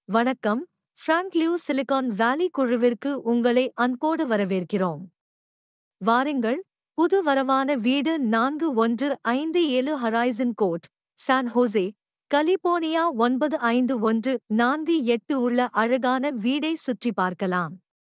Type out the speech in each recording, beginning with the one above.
வணக்கம் ஃப்ராங்க்லியூ சிலிகான் வேலி குழுவிற்கு உங்களை அன்போடு வரவேற்கிறோம் வாருங்கள் புது வரவான வீடு நான்கு ஒன்று ஐந்து ஏழு Horizon Court San Jose California ஒன்பது ஐந்து ஒன்று நான்கு எட்டு உள்ள அழகான வீடை சுற்றி பார்க்கலாம்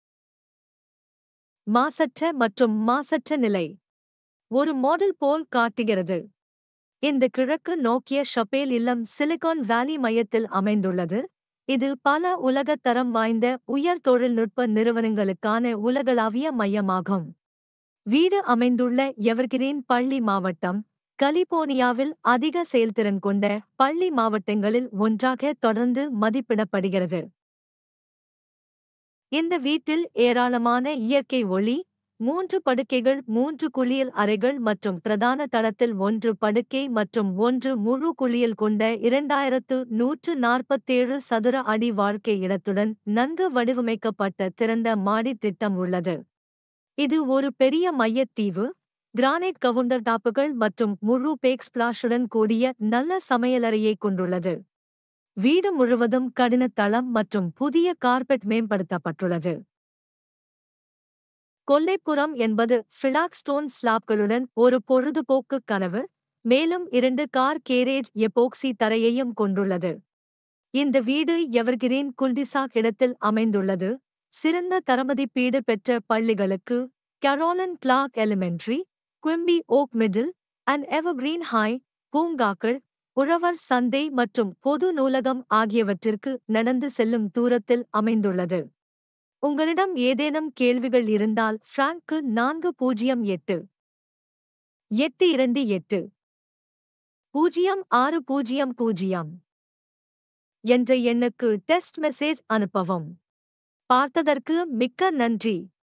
மாசற்ற மற்றும் மாசற்ற நிலை ஒரு மாடல் போல் காட்டுகிறது இந்த கிழக்கு நோக்கிய ஷப்பேல் இல்லம் சிலிகான் வேலி மையத்தில் அமைந்துள்ளது இது பல உலகத் தரம் வாய்ந்த உயர் தொழில்நுட்ப நிறுவனங்களுக்கான உலகளாவிய மையமாகும் வீடு அமைந்துள்ள எவர்கிரீன் பள்ளி மாவட்டம் கலிபோர்னியாவில் அதிக செயல்திறன் கொண்ட பள்ளி மாவட்டங்களில் ஒன்றாக தொடர்ந்து மதிப்பிடப்படுகிறது இந்த வீட்டில் ஏராளமான இயற்கை ஒளி மூன்று படுக்கைகள் மூன்று குளியல் அறைகள் மற்றும் பிரதான தளத்தில் ஒன்று படுக்கை மற்றும் ஒன்று முழு குளியல் கொண்ட இரண்டாயிரத்து நூற்று நாற்பத்தேழு சதுர அடி வாழ்க்கை இடத்துடன் நன்கு வடிவமைக்கப்பட்ட திறந்த மாடி திட்டம் உள்ளது இது ஒரு பெரிய மையத்தீவு கிரானைட் கவுண்டர் டாப்புகள் மற்றும் முழு பேக் ஸ்பிளாஷுடன் கூடிய நல்ல சமையலறையை கொண்டுள்ளது வீடு முழுவதும் கடின தளம் மற்றும் புதிய கார்பெட் மேம்படுத்தப்பட்டுள்ளது கொல்லைப்புறம் என்பது ஃபிளாக்ஸ்டோன் ஸ்லாப்களுடன் ஒரு பொழுதுபோக்கு கனவு மேலும் இரண்டு கார் கேரேஜ் எபோக்சி தரையையும் கொண்டுள்ளது இந்த வீடு எவர்கிரீன் குல்டிசாக் இடத்தில் அமைந்துள்ளது சிறந்த தரமதிப்பீடு பெற்ற பள்ளிகளுக்கு Carolyn Clark elementary Quimby Oak middle and Evergreen high பூங்காக்கள் உழவர் சந்தை மற்றும் பொது நூலகம் ஆகியவற்றிற்கு நடந்து செல்லும் தூரத்தில் அமைந்துள்ளது உங்களிடம் ஏதேனும் கேள்விகள் இருந்தால் ஃப்ராங்க்கு நான்கு பூஜ்ஜியம் எட்டு எட்டு இரண்டு எட்டு பூஜ்ஜியம் ஆறு பூஜ்ஜியம் பூஜ்ஜியம் என்ற எண்ணுக்கு டெஸ்ட் மெசேஜ் அனுப்பவும் பார்த்ததற்கு மிக்க நன்றி